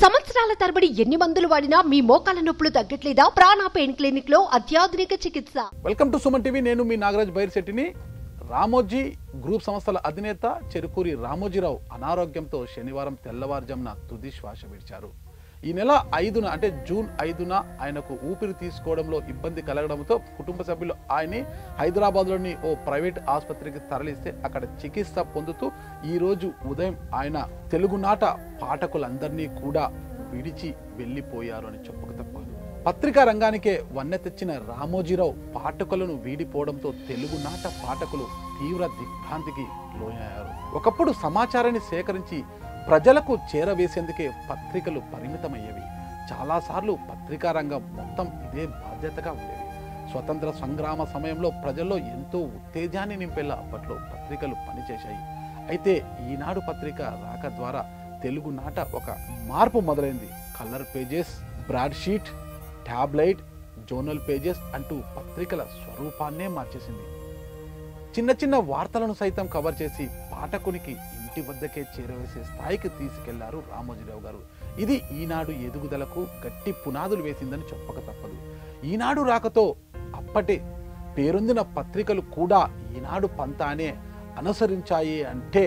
సంవత్సరాల తరబడి ఎన్ని మందులు వాడినా మీ మోకాల నొప్పులు తగ్గట్లేదా ప్రాణ పెయిన్ క్లినిక్ లో అత్యాధునిక చికిత్స వెల్కమ్ టు సుమన్ టీవీ నేను మీ నాగరాజ్ బైర్శెట్టిని రామోజీ గ్రూప్ సంస్థల అధినేత చెరుకూరి రామోజీరావు అనారోగ్యంతో శనివారం తెల్లవారుజామున తుది శ్వాస విడిచారు ఈ నెల ఐదున అంటే జూన్ ఐదున ఆయనకు ఊపిరి తీసుకోవడంలో ఇబ్బంది కలగడంతో కుటుంబ సభ్యులు ఆయన్ని హైదరాబాద్లోని ఓ ప్రైవేట్ ఆసుపత్రికి తరలిస్తే అక్కడ చికిత్స పొందుతూ ఈ రోజు ఉదయం ఆయన తెలుగునాట పాఠకులందరినీ కూడా విడిచి వెళ్ళిపోయారు అని చెప్పక తప్పదు పత్రికా రంగానికే వన్నె తెచ్చిన రామోజీరావు పాఠకులను వీడిపోవడంతో తెలుగునాట పాఠకులు తీవ్ర దిగ్భ్రాంతికి లోనయ్యారు ఒకప్పుడు సమాచారాన్ని సేకరించి ప్రజలకు చేరవేసేందుకే పత్రికలు పరిమితమయ్యేవి చాలాసార్లు పత్రికా రంగం మొత్తం ఇదే బాధ్యతగా ఉండేవి స్వతంత్ర సంగ్రామ సమయంలో ప్రజల్లో ఎంతో ఉత్తేజాన్ని నింపేలా అప్పట్లో పత్రికలు పనిచేశాయి అయితే ఈనాడు పత్రిక రాక ద్వారా తెలుగు నాట ఒక మార్పు మొదలైంది colour pages broadsheet tabloid zonal pages అంటూ పత్రికల స్వరూపాన్నే మార్చేసింది చిన్న చిన్న వార్తలను సైతం కవర్ చేసి పాఠకునికి ఇంటి వద్దకే చేరవేసే స్థాయికి తీసుకెళ్లారు రామోజీరావు గారు ఇది ఈనాడు ఎదుగుదలకు గట్టి పునాదులు వేసిందని చెప్పక తప్పదు ఈనాడు రాకతో అప్పటి పేరొందిన పత్రికలు కూడా ఈనాడు పంతానే అనుసరించాయి అంటే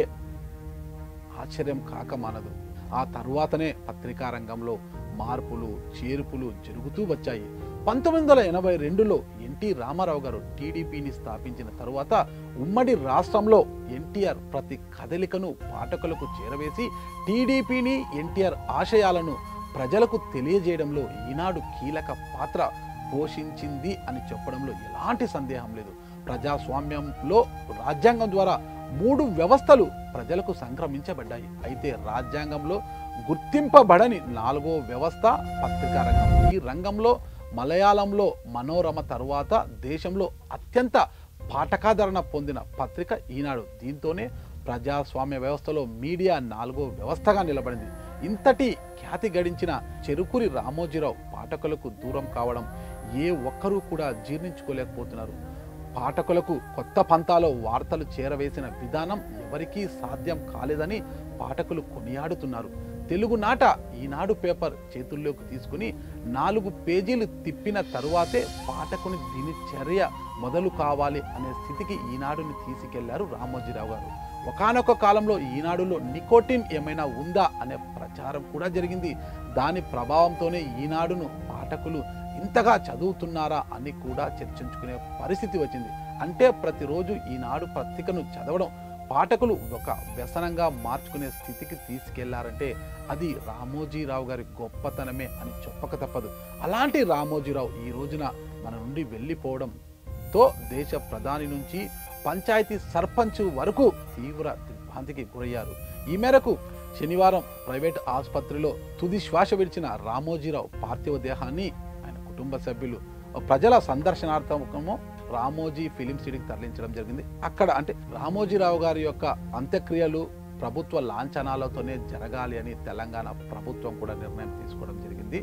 ఆశ్చర్యం కాక మానదు ఆ తరువాతనే పత్రికా రంగంలో మార్పులు చేర్పులు జరుగుతూ వచ్చాయి పంతొమ్మిది వందల ఎనభై రెండులో ఎన్టీ రామారావు గారు టీడీపీని స్థాపించిన తరువాత ఉమ్మడి రాష్ట్రంలో ఎన్టీఆర్ ప్రతి కదలికను పాఠకులకు చేరవేసి టీడీపీని ఎన్టీఆర్ ఆశయాలను ప్రజలకు తెలియజేయడంలో ఈనాడు కీలక పాత్ర పోషించింది అని చెప్పడంలో ఎలాంటి సందేహం లేదు ప్రజాస్వామ్యంలో రాజ్యాంగం ద్వారా మూడు వ్యవస్థలు ప్రజలకు సంక్రమించబడ్డాయి అయితే రాజ్యాంగంలో గుర్తింపబడని నాలుగో వ్యవస్థ పత్రికా రంగం ఈ రంగంలో మలయాళంలో మనోరమ తరువాత దేశంలో అత్యంత పాఠకాదరణ పొందిన పత్రిక ఈనాడు దీంతోనే ప్రజాస్వామ్య వ్యవస్థలో మీడియా నాలుగో వ్యవస్థగా నిలబడింది ఇంతటి ఖ్యాతి గడించిన చెరుకురి రామోజీరావు పాఠకులకు దూరం కావడం ఏ ఒక్కరూ కూడా జీర్ణించుకోలేకపోతున్నారు పాఠకులకు కొత్త పంతాలో వార్తలు చేరవేసిన విధానం ఎవరికీ సాధ్యం కాలేదని పాఠకులు కొనియాడుతున్నారు తెలుగునాట ఈనాడు పేపర్ చేతుల్లోకి తీసుకుని నాలుగు పేజీలు తిప్పిన తరువాతే పాఠకుని దినచర్య మొదలు కావాలి అనే స్థితికి ఈనాడుని తీసుకెళ్లారు రామోజీరావు గారు ఒకానొక కాలంలో ఈనాడులో నికోటిన్ ఏమైనా ఉందా అనే ప్రచారం కూడా జరిగింది దాని ప్రభావంతోనే ఈనాడును పాఠకులు ఇంతగా చదువుతున్నారా అని కూడా చర్చించుకునే పరిస్థితి వచ్చింది అంటే ప్రతిరోజు ఈనాడు పత్రికను చదవడం పాఠకులు ఒక వ్యసనంగా మార్చుకునే స్థితికి తీసుకెళ్లారంటే అది రామోజీరావు గారి గొప్పతనమే అని చెప్పక తప్పదు అలాంటి రామోజీరావు ఈ రోజున మన నుండి వెళ్ళిపోవడంతో దేశ ప్రధాని నుంచి పంచాయతీ సర్పంచ్ వరకు తీవ్ర దిగ్భ్రాంతికి గురయ్యారు ఈ మేరకు శనివారం ప్రైవేట్ ఆసుపత్రిలో తుది శ్వాస విడిచిన రామోజీరావు పార్థివ దేహాన్ని ఆయన కుటుంబ సభ్యులు ప్రజల సందర్శనార్థము రామోజీ ఫిలిం సిటీకి తరలించడం జరిగింది అక్కడ అంటే రామోజీరావు గారి యొక్క అంత్యక్రియలు ప్రభుత్వ లాంఛనాలతోనే జరగాలి అని తెలంగాణ ప్రభుత్వం కూడా నిర్ణయం తీసుకోవడం జరిగింది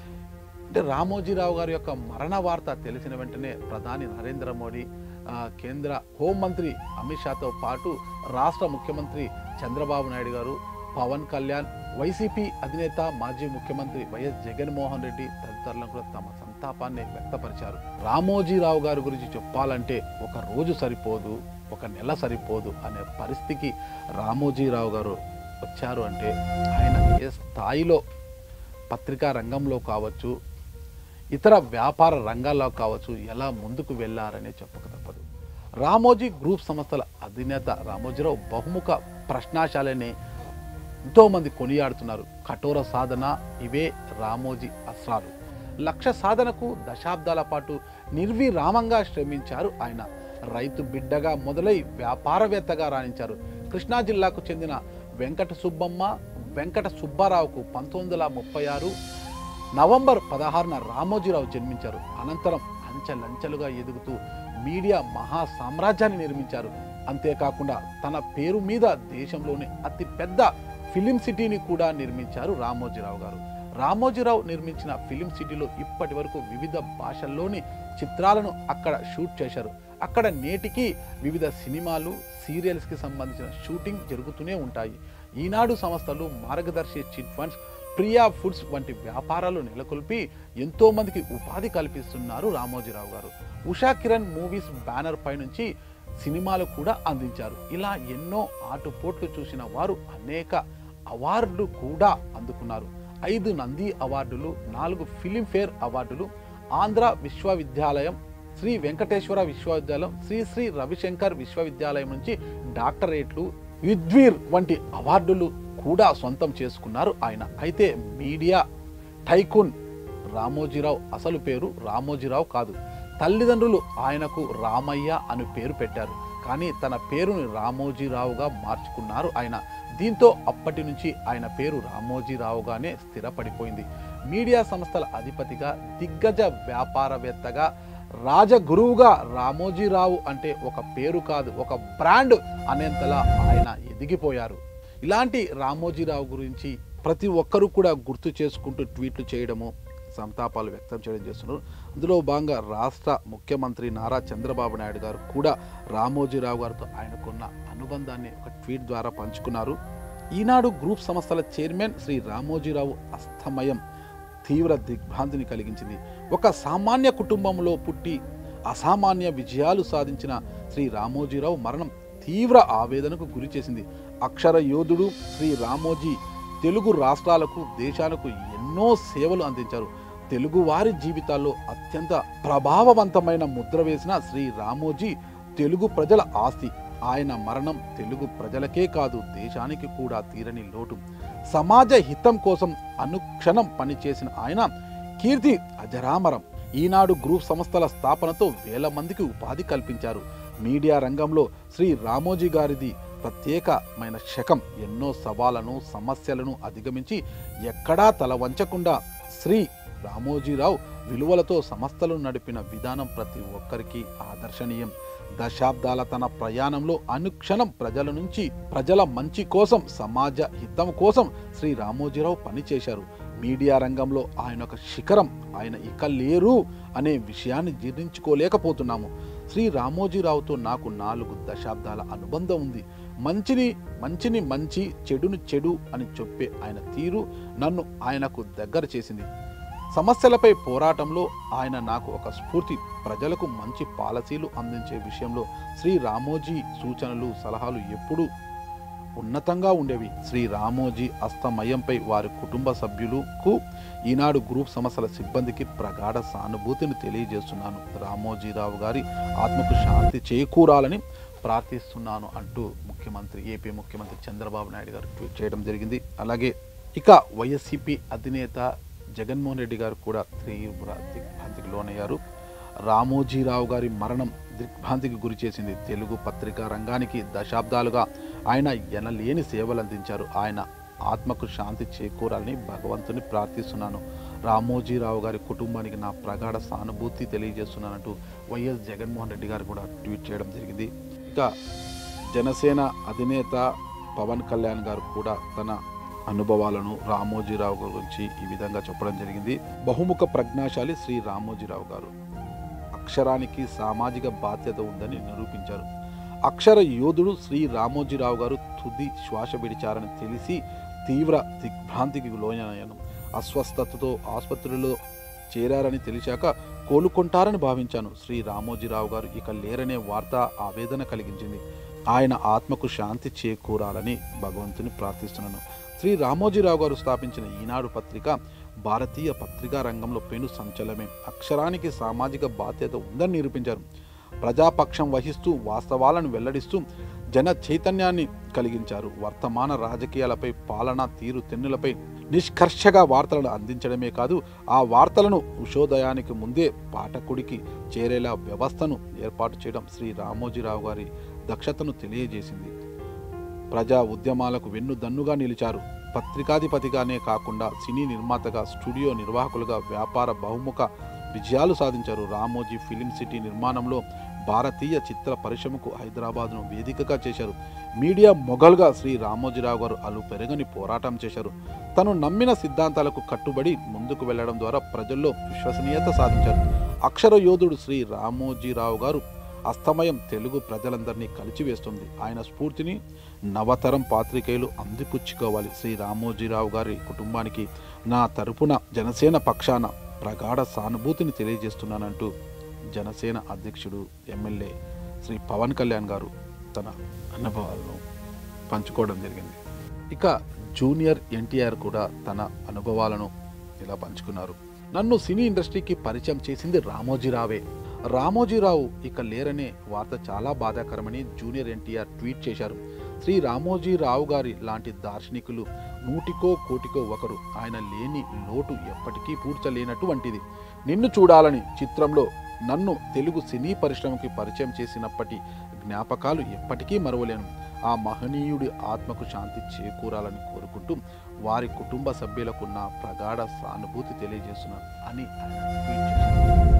అంటే రామోజీరావు గారి యొక్క మరణ వార్త తెలిసిన వెంటనే ప్రధాని నరేంద్ర మోడీ ఆ, కేంద్ర హోంమంత్రి అమిత్ షాతో పాటు రాష్ట్ర ముఖ్యమంత్రి చంద్రబాబు నాయుడు గారు పవన్ కళ్యాణ్ వైసీపీ అధినేత మాజీ ముఖ్యమంత్రి వైఎస్ జగన్మోహన్ రెడ్డి తదితరులను కూడా తమ సంతాపాన్ని వ్యక్తపరిచారు రామోజీరావు గారి గురించి చెప్పాలంటే ఒక రోజు సరిపోదు ఒక నెల సరిపోదు అనే పరిస్థితికి రామోజీరావు గారు వచ్చారు అంటే ఆయన ఏ స్థాయిలో పత్రికా రంగంలో కావచ్చు ఇతర వ్యాపార రంగాల్లో కావచ్చు ఎలా ముందుకు వెళ్ళారనే చెప్పక తప్పదు రామోజీ గ్రూప్ సంస్థల అధినేత రామోజీరావు బహుముఖ ప్రశ్నాశాలని ఎంతోమంది కొనియాడుతున్నారు కఠోర సాధన ఇవే రామోజీ అస్త్రాలు లక్ష్య సాధనకు దశాబ్దాల పాటు నిర్విరామంగా శ్రమించారు ఆయన రైతు బిడ్డగా మొదలై వ్యాపారవేత్తగా రాణించారు కృష్ణా జిల్లాకు చెందిన వెంకట సుబ్బమ్మ వెంకట సుబ్బారావుకు పంతొమ్మిది వందల ముప్పై ఆరు నవంబర్ పదహారున రామోజీరావు జన్మించారు అనంతరం అంచెలంచెలుగా ఎదుగుతూ మీడియా మహా సామ్రాజ్యాన్ని నిర్మించారు అంతేకాకుండా తన పేరు మీద దేశంలోని అతి పెద్ద ఫిలిం సిటీని కూడా నిర్మించారు రామోజీరావు గారు రామోజీరావు నిర్మించిన ఫిలిం సిటీలో ఇప్పటి వరకు వివిధ భాషల్లోని చిత్రాలను అక్కడ షూట్ చేశారు అక్కడ నేటికి వివిధ సినిమాలు సీరియల్స్కి సంబంధించిన షూటింగ్ జరుగుతూనే ఉంటాయి ఈనాడు సంస్థలు మార్గదర్శి చిట్ ఫండ్స్ ప్రియా ఫుడ్స్ వంటి వ్యాపారాలు నెలకొల్పి ఎంతో మందికి ఉపాధి కల్పిస్తున్నారు రామోజీరావు గారు ఉషా కిరణ్ మూవీస్ బ్యానర్ పై నుంచి సినిమాలు కూడా అందించారు ఇలా ఎన్నో ఆటుపోట్లు చూసిన వారు అనేక అవార్డులు కూడా అందుకున్నారు ఐదు నంది అవార్డులు నాలుగు ఫిలింఫేర్ అవార్డులు ఆంధ్ర విశ్వవిద్యాలయం శ్రీ వెంకటేశ్వర విశ్వవిద్యాలయం శ్రీ శ్రీ రవిశంకర్ విశ్వవిద్యాలయం నుంచి డాక్టరేట్లు విద్వీర్ వంటి అవార్డులు కూడా సొంతం చేసుకున్నారు ఆయన అయితే మీడియా టైకూన్ రామోజీరావు అసలు పేరు రామోజీరావు కాదు తల్లిదండ్రులు ఆయనకు రామయ్య అని పేరు పెట్టారు కానీ తన పేరుని రామోజీరావుగా మార్చుకున్నారు ఆయన దీంతో అప్పటి నుంచి ఆయన పేరు రామోజీరావుగానే స్థిరపడిపోయింది మీడియా సంస్థల అధిపతిగా దిగ్గజ వ్యాపారవేత్తగా రాజగురువుగా రామోజీరావు అంటే ఒక పేరు కాదు ఒక బ్రాండ్ అనేంతలా ఆయన ఎదిగిపోయారు ఇలాంటి రామోజీరావు గురించి ప్రతి ఒక్కరూ కూడా గుర్తు చేసుకుంటూ ట్వీట్లు చేయడము సంతాపాలు వ్యక్తం చేయడం చేస్తున్నారు అందులో భాగంగా రాష్ట్ర ముఖ్యమంత్రి నారా చంద్రబాబు నాయుడు గారు కూడా రామోజీరావు గారితో ఆయనకున్న అనుబంధాన్ని ఒక ట్వీట్ ద్వారా పంచుకున్నారు ఈనాడు గ్రూప్ సంస్థల చైర్మన్ శ్రీ రామోజీరావు అస్తమయం తీవ్ర దిగ్భ్రాంతిని కలిగించింది ఒక సామాన్య కుటుంబంలో పుట్టి అసామాన్య విజయాలు సాధించిన శ్రీ రామోజీరావు మరణం తీవ్ర ఆవేదనకు గురి చేసింది అక్షర యోధుడు శ్రీ రామోజీ తెలుగు రాష్ట్రాలకు దేశాలకు ఎన్నో సేవలు అందించారు తెలుగు వారి జీవితాల్లో అత్యంత ప్రభావవంతమైన ముద్ర వేసిన శ్రీ రామోజీ తెలుగు ప్రజల ఆస్తి ఆయన మరణం తెలుగు ప్రజలకే కాదు దేశానికి కూడా తీరని లోటు సమాజ హితం కోసం అనుక్షణం పనిచేసిన ఆయన కీర్తి అజరామరం ఈనాడు గ్రూప్ సంస్థల స్థాపనతో వేల మందికి ఉపాధి కల్పించారు మీడియా రంగంలో శ్రీ రామోజీ గారిది ప్రత్యేకమైన శకం ఎన్నో సవాళ్లను సమస్యలను అధిగమించి ఎక్కడా తల వంచకుండా శ్రీ రామోజీరావు విలువలతో సంస్థలను నడిపిన విధానం ప్రతి ఒక్కరికి ఆదర్శనీయం దశాబ్దాల తన ప్రయాణంలో అనుక్షణం ప్రజల నుంచి ప్రజల మంచి కోసం సమాజ హితం కోసం శ్రీ రామోజీరావు పనిచేశారు మీడియా రంగంలో ఆయన ఒక శిఖరం ఆయన ఇక లేరు అనే విషయాన్ని జీర్ణించుకోలేకపోతున్నాము శ్రీ రామోజీరావుతో నాకు నాలుగు దశాబ్దాల అనుబంధం ఉంది మంచిని మంచిని మంచి చెడుని చెడు అని చెప్పే ఆయన తీరు నన్ను ఆయనకు దగ్గర చేసింది సమస్యలపై పోరాటంలో ఆయన నాకు ఒక స్ఫూర్తి ప్రజలకు మంచి పాలసీలు అందించే విషయంలో శ్రీ రామోజీ సూచనలు సలహాలు ఎప్పుడూ ఉన్నతంగా ఉండేవి శ్రీ రామోజీ అస్తమయంపై వారి కుటుంబ సభ్యులకు ఈనాడు గ్రూప్ సంస్థల సిబ్బందికి ప్రగాఢ సానుభూతిని తెలియజేస్తున్నాను రామోజీరావు గారి ఆత్మకు శాంతి చేకూరాలని ప్రార్థిస్తున్నాను అంటూ ముఖ్యమంత్రి ఏపీ ముఖ్యమంత్రి చంద్రబాబు నాయుడు గారు ట్వీట్ చేయడం జరిగింది అలాగే ఇక వైఎస్సిపి అధినేత జగన్మోహన్ రెడ్డి గారు కూడా తీవ్ర దిగ్భ్రాంతికి లోనయ్యారు రామోజీరావు గారి మరణం దిగ్భ్రాంతికి గురి చేసింది తెలుగు పత్రికా రంగానికి దశాబ్దాలుగా ఆయన ఎనలేని సేవలు అందించారు ఆయన ఆత్మకు శాంతి చేకూరాలని భగవంతుని ప్రార్థిస్తున్నాను రామోజీరావు గారి కుటుంబానికి నా ప్రగాఢ సానుభూతి తెలియజేస్తున్నానంటూ వైఎస్ జగన్మోహన్ రెడ్డి గారు కూడా ట్వీట్ చేయడం జరిగింది ఇక జనసేన అధినేత పవన్ కళ్యాణ్ గారు కూడా తన అనుభవాలను రామోజీరావు గురించి ఈ విధంగా చెప్పడం జరిగింది బహుముఖ ప్రజ్ఞాశాలి శ్రీ రామోజీరావు గారు అక్షరానికి సామాజిక బాధ్యత ఉందని నిరూపించారు అక్షర యోధుడు శ్రీ రామోజీరావు గారు తుది శ్వాస విడిచారని తెలిసి తీవ్ర దిగ్భ్రాంతికి లోనయ్యాను అస్వస్థతతో ఆసుపత్రిలో చేరారని తెలిసాక కోలుకుంటారని భావించాను శ్రీ రామోజీరావు గారు ఇక లేరనే వార్త ఆవేదన కలిగించింది ఆయన ఆత్మకు శాంతి చేకూరాలని భగవంతుని ప్రార్థిస్తున్నాను శ్రీ రామోజీరావు గారు స్థాపించిన ఈనాడు పత్రిక భారతీయ పత్రికా రంగంలో పెను సంచలమే అక్షరానికి సామాజిక బాధ్యత ఉందని నిరూపించారు ప్రజాపక్షం వహిస్తూ వాస్తవాలను వెల్లడిస్తూ జన చైతన్యాన్ని కలిగించారు వర్తమాన రాజకీయాలపై పాలనా తీరు తెన్నులపై నిష్కర్షగా వార్తలను అందించడమే కాదు ఆ వార్తలను ఉషోదయానికి ముందే పాఠకుడికి చేరేలా వ్యవస్థను ఏర్పాటు చేయడం శ్రీ రామోజీరావు గారి దక్షతను తెలియజేసింది ప్రజా ఉద్యమాలకు వెన్నుదన్నుగా నిలిచారు పత్రికాధిపతిగానే కాకుండా సినీ నిర్మాతగా స్టూడియో నిర్వాహకులుగా వ్యాపార బహుముఖ విజయాలు సాధించారు రామోజీ ఫిలిం సిటీ నిర్మాణంలో భారతీయ చిత్ర పరిశ్రమకు హైదరాబాద్ను వేదికగా చేశారు మీడియా మొఘల్గా శ్రీ రామోజీరావు గారు అలు పెరగని పోరాటం చేశారు తను నమ్మిన సిద్ధాంతాలకు కట్టుబడి ముందుకు వెళ్లడం ద్వారా ప్రజల్లో విశ్వసనీయత సాధించారు అక్షర యోధుడు శ్రీ రామోజీరావు గారు అస్తమయం తెలుగు ప్రజలందరినీ కలిచివేస్తుంది ఆయన స్ఫూర్తిని నవతరం పాత్రికేయులు అందిపుచ్చుకోవాలి శ్రీ రామోజీరావు గారి కుటుంబానికి నా తరపున జనసేన పక్షాన ప్రగాఢ సానుభూతిని తెలియజేస్తున్నానంటూ జనసేన అధ్యక్షుడు ఎమ్మెల్యే శ్రీ పవన్ కళ్యాణ్ గారు తన అనుభవాలను పంచుకోవడం జరిగింది ఇక జూనియర్ ఎన్టీఆర్ కూడా తన అనుభవాలను ఇలా పంచుకున్నారు నన్ను సినీ ఇండస్ట్రీకి పరిచయం చేసింది రామోజీరావే రామోజీరావు ఇక లేరనే వార్త చాలా బాధాకరమని జూనియర్ ఎన్టీఆర్ ట్వీట్ చేశారు శ్రీ రామోజీరావు గారి లాంటి దార్శనికులు నూటికో కోటికో ఒకరు ఆయన లేని లోటు ఎప్పటికీ పూడ్చలేనటువంటిది నిన్ను చూడాలని చిత్రంలో నన్ను తెలుగు సినీ పరిశ్రమకి పరిచయం చేసినప్పటి జ్ఞాపకాలు ఎప్పటికీ మరవలేను ఆ మహనీయుడి ఆత్మకు శాంతి చేకూరాలని కోరుకుంటూ వారి కుటుంబ సభ్యులకు నా ప్రగాఢ సానుభూతి తెలియజేస్తున్నాను అని ఆయన ట్వీట్ చేశారు